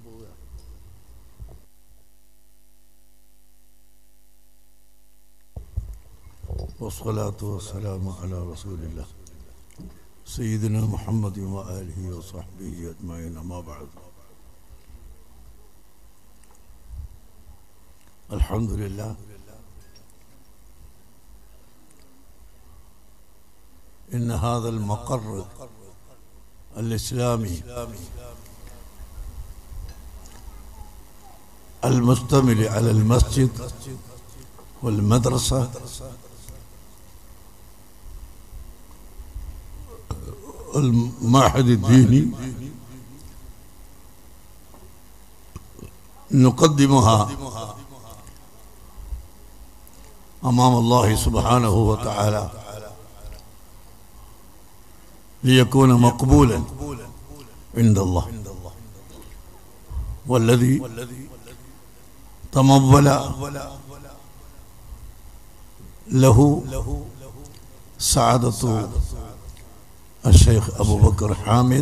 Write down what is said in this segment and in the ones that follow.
والصلاة والسلام على رسول الله سيدنا محمد وآله وصحبه أجمعين ما بعد الحمد لله إن هذا المقر الإسلامي المشتمل على المسجد والمدرسة المعهد الديني نقدمها أمام الله سبحانه وتعالى ليكون مقبولا عند الله والذي تمول له سعادة الشيخ أبو بكر حامد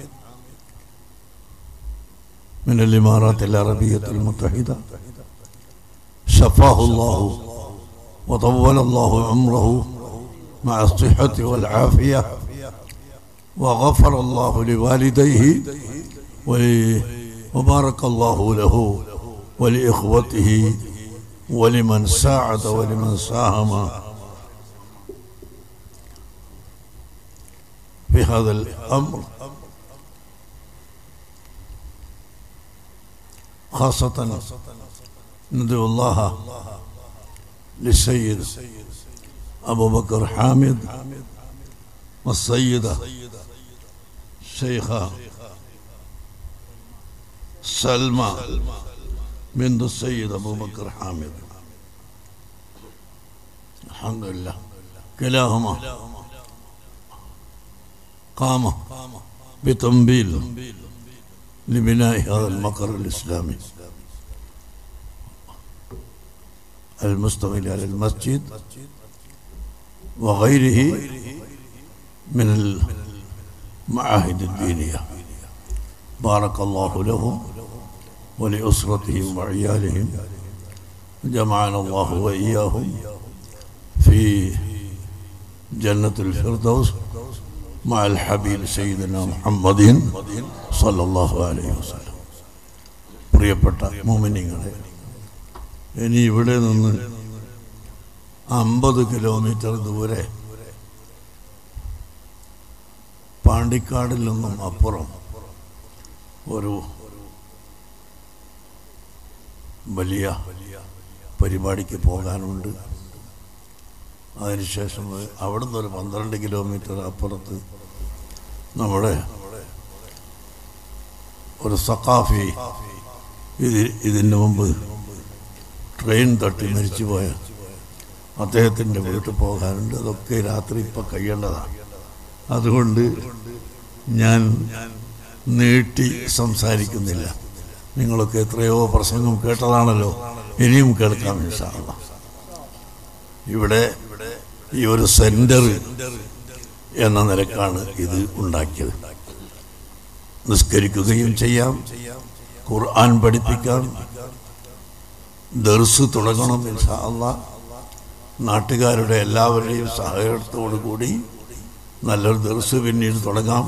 من الإمارات العربية المتحدة شفاه الله وطول الله عمره مع الصحة والعافية وغفر الله لوالديه وبارك الله له ولإخوته ولمن ساعد ولمن ساهم في هذا الأمر خاصة ندعو الله للسيد أبو بكر حامد والسيدة شيخة سلمى بنت السيد أبو بكر حامد الحمد لله كلاهما قام بتنبيل لبناء هذا المقر الإسلامي المشتمل على المسجد وغيره من المعاهد الدينية بارك الله لهم ولأسرتهم وعيالهم جمعنا الله وإياهم في جنة الفردوس مع الحبيب سيدنا محمد صلى الله عليه وسلم പ്രിയപ്പെട്ട മോമിനിങ്ങളെ ഇനി ഇവിടെ നിന്ന് അമ്പത് കിലോമീറ്റർ ദൂരെ പാണ്ടിക്കാടിൽ നിന്നും അപ്പുറം ഒരു വലിയ പരിപാടിക്ക് പോകാനുണ്ട് അതിനുശേഷം അവിടുന്ന് ഒരു പന്ത്രണ്ട് കിലോമീറ്റർ അപ്പുറത്ത് നമ്മുടെ ഒരു സക്കാഫി ഇത് ഇതിന് മുമ്പ് ട്രെയിൻ തട്ടി മരിച്ചുപോയ അദ്ദേഹത്തിൻ്റെ വീട്ടിൽ പോകാനുണ്ട് അതൊക്കെ രാത്രി ഇപ്പം കഴിയേണ്ടതാണ് അതുകൊണ്ട് ഞാൻ നീട്ടി സംസാരിക്കുന്നില്ല നിങ്ങളൊക്കെ എത്രയോ പ്രസംഗം കേട്ടതാണല്ലോ ഇനിയും കേൾക്കാം ഇൻഷാല്ല ഇവിടെ ഈ ഒരു സെന്റർ എന്ന നിലക്കാണ് ഇത് ഉണ്ടാക്കിയത് നിസ്കരിക്കുകയും ചെയ്യാം ഖുർആൻ പഠിപ്പിക്കാം ദർസ് തുടങ്ങണം ഇൻഷാല്ല നാട്ടുകാരുടെ എല്ലാവരുടെയും സഹകരണത്തോടു കൂടി നല്ലൊരു ദർസ് പിന്നീട് തുടങ്ങാം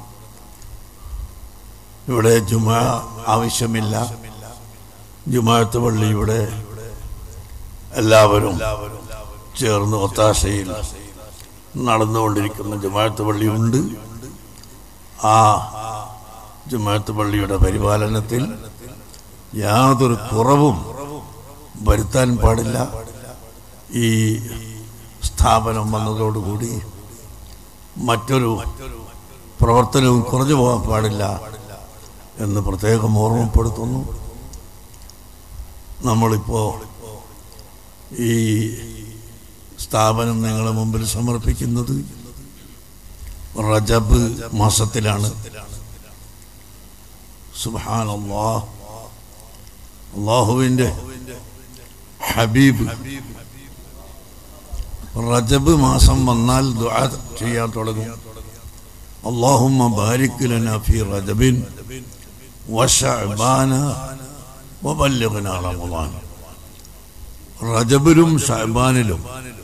ഇവിടെ ജുമ ആവശ്യമില്ല ജുമാഴത്ത് പള്ളി ഇവിടെ എല്ലാവരും ചേർന്ന് ഒത്താശയിൽ നടന്നുകൊണ്ടിരിക്കുന്ന ജുമാഴത്ത് പള്ളിയുണ്ട് ആ ജുമാഴത്ത് പള്ളിയുടെ പരിപാലനത്തിൽ യാതൊരു കുറവും വരുത്താൻ പാടില്ല ഈ സ്ഥാപനം വന്നതോടുകൂടി മറ്റൊരു പ്രവർത്തനവും കുറഞ്ഞു പോകാൻ പാടില്ല എന്ന് പ്രത്യേകം ഓർമ്മപ്പെടുത്തുന്നു നമ്മളിപ്പോൾ ഈ സ്ഥാപനം നിങ്ങളുടെ മുമ്പിൽ സമർപ്പിക്കുന്നത് റജബ് മാസത്തിലാണ് സുബാൻ അള്ളാഹുവിൻ്റെ ഹബീബ് റജബ് മാസം വന്നാൽ ദുആ ചെയ്യാൻ തുടങ്ങും اللهم بارك لنا في رجب വശഅബാന വബല്ലിഗ്നാ റമളാൻ റജബിലും ഷഅബാനിലും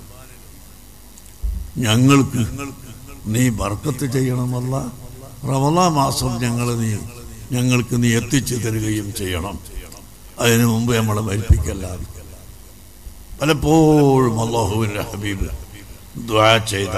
ഞങ്ങൾക്ക് നീ ബർക്കത്ത് ചെയ്യണമല്ല റമളാ മാസം ഞങ്ങൾ നീ ഞങ്ങൾക്ക് നീ എത്തിച്ചു തരികയും ചെയ്യണം അതിനു മുമ്പ് നമ്മളെ മരിപ്പിക്കല്ല പലപ്പോഴും അള്ളാഹുവിൻ്റെ ഹബീബ് ദ്വാ ചെയ്ത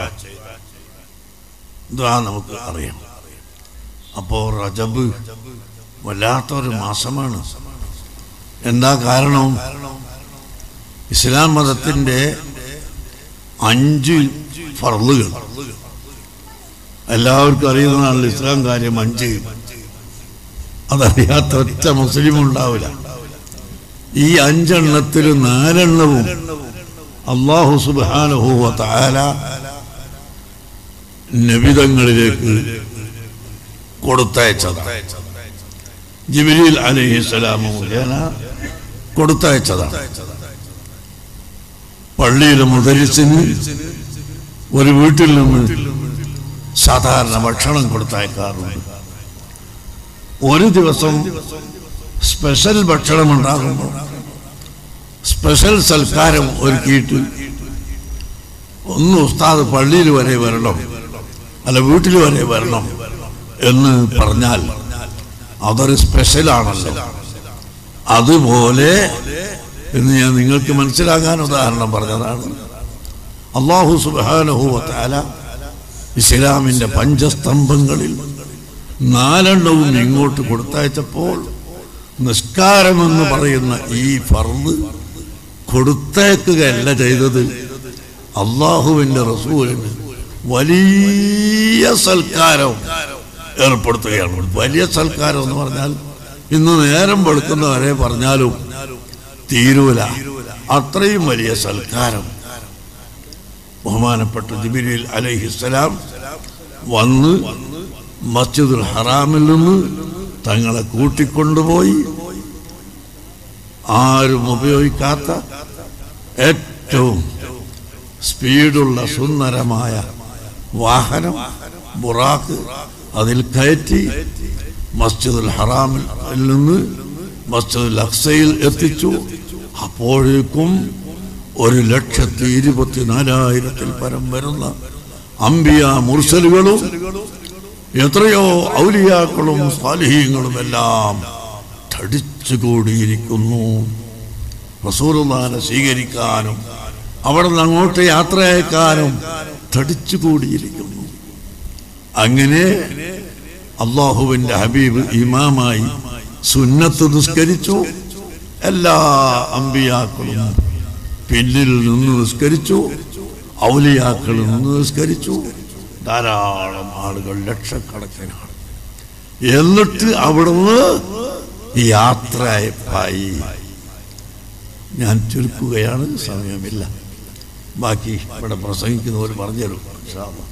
ദ്വാ നമുക്ക് അറിയാം അപ്പോൾ റജബ് വല്ലാത്തൊരു മാസമാണ് എന്താ കാരണം ഇസ്ലാം മതത്തിൻ്റെ അഞ്ച് ഫർളുകൾ എല്ലാവർക്കും അറിയുന്നതാണല്ലോ ഇസ്ലാം കാര്യം അഞ്ച് അതറിയാത്ത ഒറ്റ മുസ്ലിം ഉണ്ടാവില്ല ഈ അഞ്ചെണ്ണത്തിൽ നാലെണ്ണവും അള്ളാഹു സുബാനഹുവ താല നബിതങ്ങളിലേക്ക് കൊടുത്തയച്ചതാണ് ജിബിലിൽ അലഹിസ്സലാമ മുഖേന കൊടുത്തയച്ചതാണ് പള്ളിയിലെ മുദരിസിന് ഒരു വീട്ടിൽ നിന്ന് സാധാരണ ഭക്ഷണം കൊടുത്തയക്കാറുണ്ട് ഒരു ദിവസം സ്പെഷ്യൽ ഭക്ഷണം ഉണ്ടാകുമ്പോൾ സ്പെഷ്യൽ സൽക്കാരം ഒരുക്കിയിട്ട് ഒന്ന് ഉസ്താദ് പള്ളിയിൽ വരെ വരണം അല്ല വീട്ടിൽ വരെ വരണം എന്ന് പറഞ്ഞാൽ അതൊരു സ്പെഷ്യലാണല്ലോ അതുപോലെ എന്ന് ഞാൻ നിങ്ങൾക്ക് മനസ്സിലാകാൻ ഉദാഹരണം പറഞ്ഞതാണ് അള്ളാഹു സുബാനഹുവത്താല ഇസ്ലാമിൻ്റെ പഞ്ചസ്തംഭങ്ങളിൽ നാലെണ്ണവും ഇങ്ങോട്ട് കൊടുത്തയച്ചപ്പോൾ നിസ്കാരമെന്ന് പറയുന്ന ഈ ഫർദ് കൊടുത്തേക്കുകയല്ല ചെയ്തത് അള്ളാഹുവിൻ്റെ റസൂലിന് വലിയ സൽക്കാരം ഏർപ്പെടുത്തുകയാണ് വലിയ സൽക്കാരം എന്ന് പറഞ്ഞാൽ ഇന്ന് നേരം വെളുക്കുന്നവരെ പറഞ്ഞാലും തീരൂല അത്രയും വലിയ സൽക്കാരം ബഹുമാനപ്പെട്ട ജിബിരിൽ അലഹിസ്സലാം വന്ന് മസ്ജിദുൽ ഹറാമിൽ നിന്ന് തങ്ങളെ കൂട്ടിക്കൊണ്ടുപോയി ആരും ഉപയോഗിക്കാത്ത ഏറ്റവും സ്പീഡുള്ള സുന്ദരമായ വാഹനം ബുറാക്ക് അതിൽ കയറ്റി മസ്ജിദുൽ ഹറാമിൽ നിന്ന് മസ്ജിദുൽ അക്സയിൽ എത്തിച്ചു അപ്പോഴേക്കും ഒരു ലക്ഷത്തി ഇരുപത്തിനാലായിരത്തിൽ പരം വരുന്ന അംബിയ മുർസലുകളും എത്രയോ ഔലിയാക്കളും സ്വാലിഹീങ്ങളും എല്ലാം തടിച്ചുകൂടിയിരിക്കുന്നു റസൂലുള്ളാനെ സ്വീകരിക്കാനും അവിടെ നിന്ന് അങ്ങോട്ട് യാത്ര അയക്കാനും തടിച്ചുകൂടിയിരിക്കുന്നു അങ്ങനെ അള്ളാഹുവിൻ്റെ ഹബീബ് ഇമാമായി സുന്നത്ത് നിസ്കരിച്ചു എല്ലാ അമ്പിയാക്കളും പിന്നിൽ നിന്ന് നിസ്കരിച്ചു ഔലിയാക്കളിൽ നിന്ന് നിസ്കരിച്ചു ധാരാളം ആളുകൾ ലക്ഷക്കണക്കിനാണ് എന്നിട്ട് അവിടുന്ന് യാത്രയായി ഞാൻ ചുരുക്കുകയാണ് സമയമില്ല ബാക്കി ഇവിടെ പ്രസംഗിക്കുന്നവർ പറഞ്ഞുതരും ഇൻഷാ അല്ലാ.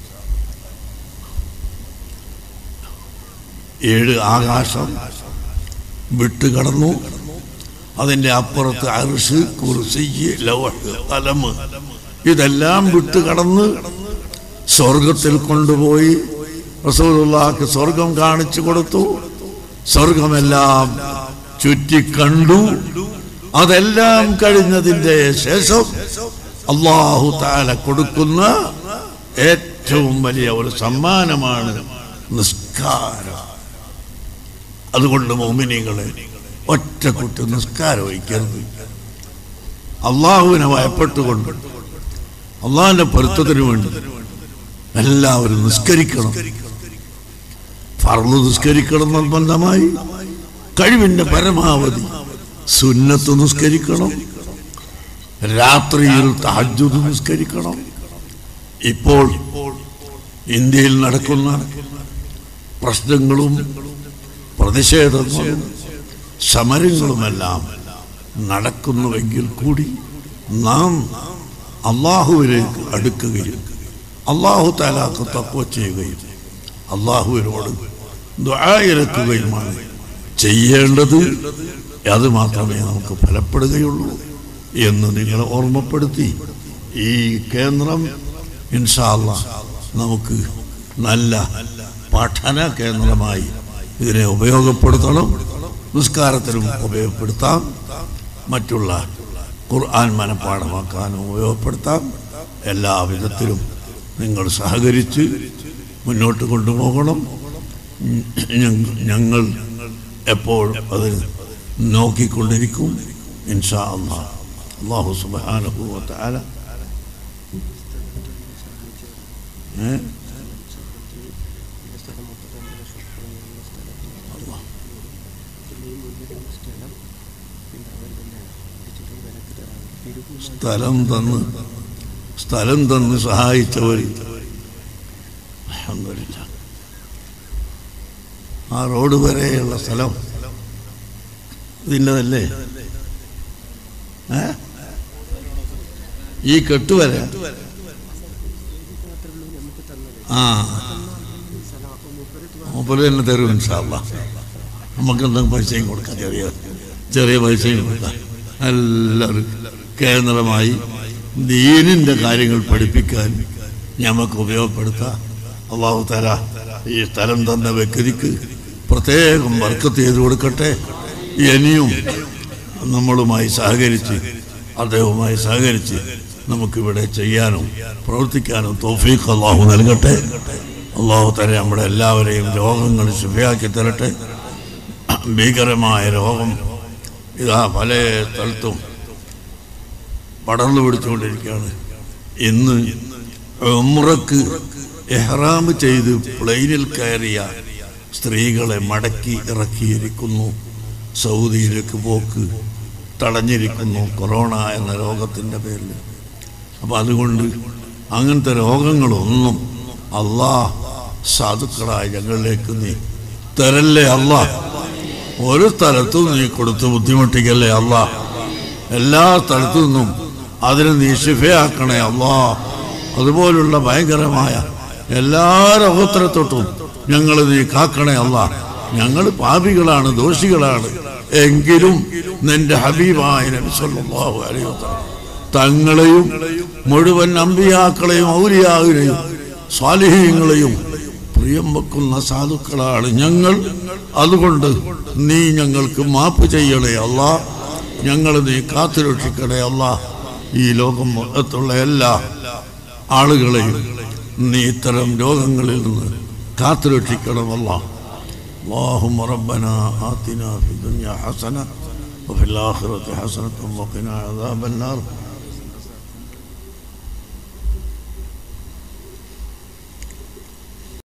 ഏഴ് ആകാശം വിട്ടുകടന്നു അതിൻ്റെ അപ്പുറത്ത് അർഷ് കുർസി ലൗഹ് കലമ് ഇതെല്ലാം വിട്ടുകടന്ന് സ്വർഗത്തിൽ കൊണ്ടുപോയി റസൂലുള്ളാഹിക്ക് സ്വർഗം കാണിച്ചു കൊടുത്തു സ്വർഗമെല്ലാം ചുറ്റിക്കണ്ടു അതെല്ലാം കഴിഞ്ഞതിൻ്റെ ശേഷം അള്ളാഹു താല കൊടുക്കുന്ന ഏറ്റവും വലിയ ഒരു സമ്മാനമാണ് നിസ്കാരം അതുകൊണ്ട് മോമിനികളെ ഒറ്റക്കുട്ടി നിസ്കാരം വയ്ക്കരുത് അള്ളാഹുവിനെ ഭയപ്പെട്ടുകൊണ്ട് അള്ളാഹിന്റെ പൊരുത്തത്തിന് വേണ്ടി എല്ലാവരും നിസ്കരിക്കണം ഫർള് നിസ്കരിക്കണം നിർബന്ധമായി കഴിവിന്റെ പരമാവധി സുന്നത്ത് നിസ്കരിക്കണം രാത്രിയിൽ തഹജ്ജുദ് നിസ്കരിക്കണം ഇപ്പോൾ ഇന്ത്യയിൽ നടക്കുന്ന പ്രശ്നങ്ങളും പ്രതിഷേധങ്ങളും സമരങ്ങളുമെല്ലാം നടക്കുന്നുവെങ്കിൽ കൂടി നാം അള്ളാഹുവിലേക്ക് അടുക്കുകയും അള്ളാഹു താലാക്ക് തക്വ ചെയ്യുകയും അള്ളാഹുവിനോട് ദ്വായിരക്കുകയുമാണ് ചെയ്യേണ്ടത് അത് മാത്രമേ നമുക്ക് ഫലപ്പെടുകയുള്ളൂ എന്ന് നിങ്ങളെ ഓർമ്മപ്പെടുത്തി ഈ കേന്ദ്രം ഇൻഷാല്ല നമുക്ക് നല്ല പഠന കേന്ദ്രമായി ഇതിനെ ഉപയോഗപ്പെടുത്തണം നിസ്കാരത്തിനും ഉപയോഗപ്പെടുത്താം മറ്റുള്ള ഖുർആൻ മനഃപ്പാടമാക്കാനും ഉപയോഗപ്പെടുത്താം എല്ലാ വിധത്തിലും നിങ്ങൾ സഹകരിച്ച് മുന്നോട്ട് കൊണ്ടുപോകണം ഞ- ഞങ്ങൾ എപ്പോഴും അത് നോക്കിക്കൊണ്ടിരിക്കും ഇൻഷാ അള്ളാഹ് അള്ളാഹു സുബ്ഹാനഹു വ തആല ഏ? അള്ളാഹ്. സ്ഥലം തന്ന് സ്ഥലം തന്ന് സഹായിച്ചവർ അൽഹംദുലില്ലാ. ആ റോഡ് വരെയുള്ള സ്ഥലം ഇതിൻ്റെതല്ലേ ഏ ഈ കെട്ട് വരെ ആ മൂപ്പര് തന്നെ തരും ഇൻഷാല്ല നമുക്ക് എന്തെങ്കിലും പൈസയും കൊടുക്കാം ചെറിയ ചെറിയ പൈസയും കൊടുക്കാം എല്ലാവരും കേന്ദ്രമായി ദീനിൻ്റെ കാര്യങ്ങൾ പഠിപ്പിക്കാൻ ഞമ്മക്ക് ഉപയോഗപ്പെടുത്താം അള്ളാഹു തല ഈ സ്ഥലം തന്ന വ്യക്തിക്ക് പ്രത്യേകം വർക്കത്ത് ചെയ്ത് കൊടുക്കട്ടെ ഇനിയും നമ്മളുമായി സഹകരിച്ച് അദ്ദേഹവുമായി സഹകരിച്ച് നമുക്കിവിടെ ചെയ്യാനും പ്രവർത്തിക്കാനും തോഫീഖ് അള്ളാഹു നൽകട്ടെ അള്ളാഹു തല നമ്മുടെ എല്ലാവരെയും രോഗങ്ങൾ ശുഭയാക്കി തരട്ടെ ഭീകരമായ രോഗം ഇതാ പല സ്ഥലത്തും പടർന്നു പിടിച്ചുകൊണ്ടിരിക്കുകയാണ് ഇന്ന് ഉമ്രക്ക് എഹ്റാം ചെയ്ത് പ്ലെയിനിൽ കയറിയ സ്ത്രീകളെ മടക്കി ഇറക്കിയിരിക്കുന്നു സൗദിയിലേക്ക് പോക്ക് തടഞ്ഞിരിക്കുന്നു കൊറോണ എന്ന രോഗത്തിൻ്റെ പേരിൽ അപ്പം അതുകൊണ്ട് അങ്ങനത്തെ രോഗങ്ങളൊന്നും അള്ളാ സാധുക്കളായ ഞങ്ങളിലേക്ക് നീ തരല്ലേ അള്ളാ ഒരു സ്ഥലത്തും നീ കൊടുത്ത് ബുദ്ധിമുട്ടിക്കല്ലേ അള്ളാ എല്ലാ സ്ഥലത്തു നിന്നും അതിനെ നീ ശിഫയാക്കണേ അള്ളാ അതുപോലുള്ള ഭയങ്കരമായ എല്ലാ രോഗത്തിനെ ഞങ്ങൾ നീ കാക്കണേ അല്ല ഞങ്ങൾ പാപികളാണ് ദോഷികളാണ് എങ്കിലും നിന്റെ ഹബീബായ നബി സല്ലല്ലാഹു അലൈഹി വസല്ലം തങ്ങളെയും മുഴുവൻ അമ്പിയാക്കളെയും ഔലിയാവിനെയും സ്വാലിഹീങ്ങളെയും പ്രിയം വെക്കുന്ന സാധുക്കളാണ് ഞങ്ങൾ അതുകൊണ്ട് നീ ഞങ്ങൾക്ക് മാപ്പ് ചെയ്യണേ അല്ല ഞങ്ങൾ നീ കാത്തുരക്ഷിക്കണേ അല്ല ഈ ലോകം മൊത്തത്തുള്ള എല്ലാ ആളുകളെയും നീ ഇത്തരം രോഗങ്ങളിൽ നിന്ന് കാത്തുരക്ഷിക്കണമല്ല اللهم ربنا آتنا في الدنيا حسنة وفي الآخرة حسنة وقنا عذاب النار